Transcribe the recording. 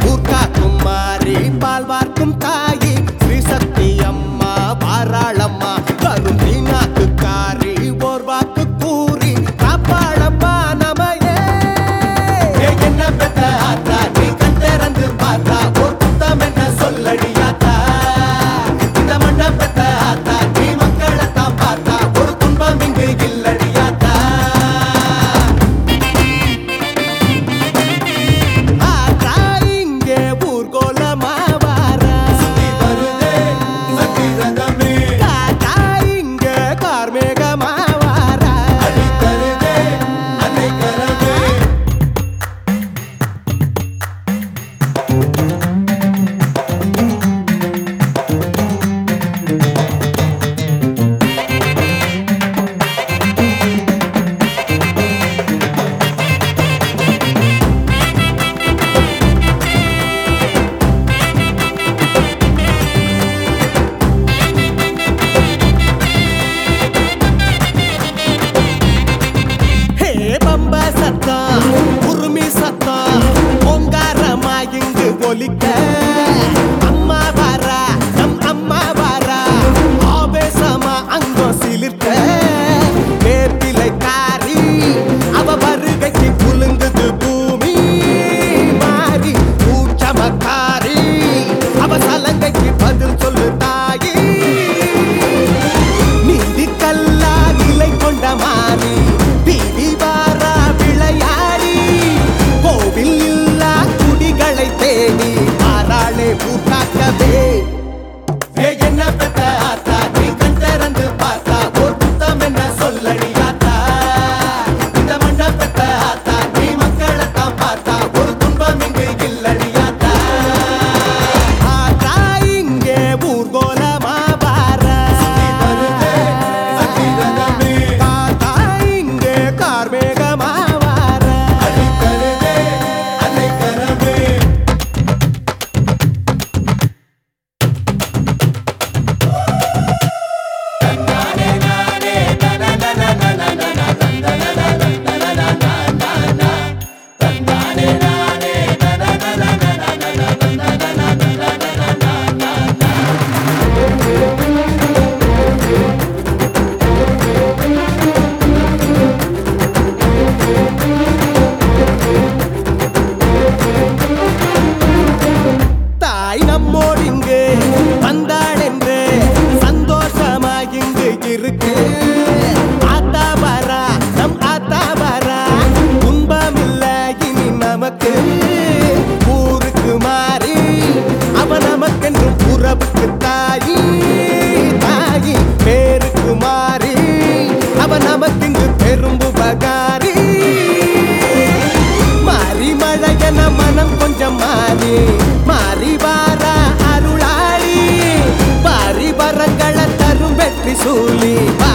ஊர்காக்கும் மாறி பால் வார்க்கும் தாயி ஸ்ரீ சக்தி அம்மா பாராளம்மா வரும் தீனாக்கு காரி ஓர் வாக்கு கூறி காப்பாளம்மா நமையே ஏ என்ன பெத்த ஆத்தா நீ கண் திறந்து பார்த்தா ஒரு புத்தம் என்ன சொல்லடியாத்தா இந்த மண்ண பெத்த ஆத்தா நீ மக்களைத்தான் பார்த்தா ஒரு துன்பம் இங்கு இல்லடியாத்தா ஆத்தா இங்கே ஊர்கோலமா வாரா சுத்தி வருதே சக்தி ரதமே காத்தா இங்கே கார்மேகமா வாரா அடி தருதே அன்னை கரமே ஹே பம்ப சத்தம் உருமி சத்தம் ஓங்காரமா இங்கு ஒலிக்க அம்மா வாரா நம் அம்மா வாரா ஆவேசமா அங்கோ சிலிர்க்க வேப்பிலை காரி அவ வருகைக்கு குலுங்குது பூமி மாறி ஊச்சமக்காரி அவ சலங்கைக்கு பதில் சொல்லு தாயி நீதி கல்லா நிலை கொண்ட மாறி பீதி வாரா விளையாடி கோவில் இல்லா குடிகளை தேடி மாறாளே பூத்தாக்கவே ஏ என்ன பெத்த ஆத்தா நீ கண் திறந்து பார்த்தா ஒரு புத்தம் என்ன சொல்லடி ஆத்தா இந்த மண்ண பெத்த ஆத்தா நீ மக்களைத்தான் பார்த்தா ஒரு துன்பம் இங்கு இல்லடி ஆத்தா ஆத்தா இங்கே ஊர்கோலமா வாரா காத்தா இங்கே கார்மேகமா வாரா அன்னை கரமே தாய் நம்மோடு இங்கு வந்தாள் என்று சந்தோஷமா இங்கு இருக்கு ஆத்தா வரா நம் ஆத்தா வரா துன்பம் இல்ல இனி நமக்கு ஊருக்கு மாறி அவ நமக்கென்றும் உறவுக்கு தாயி தாயி பேருக்கு மாறி அவ நமக்கிங்கு பெரும் உபகாரி மாறி மழையன மனம் கொஞ்சம் மாறி மாறி வாரா அருளாளி பாரி வரங்களை தரும் வெற்றி சூலி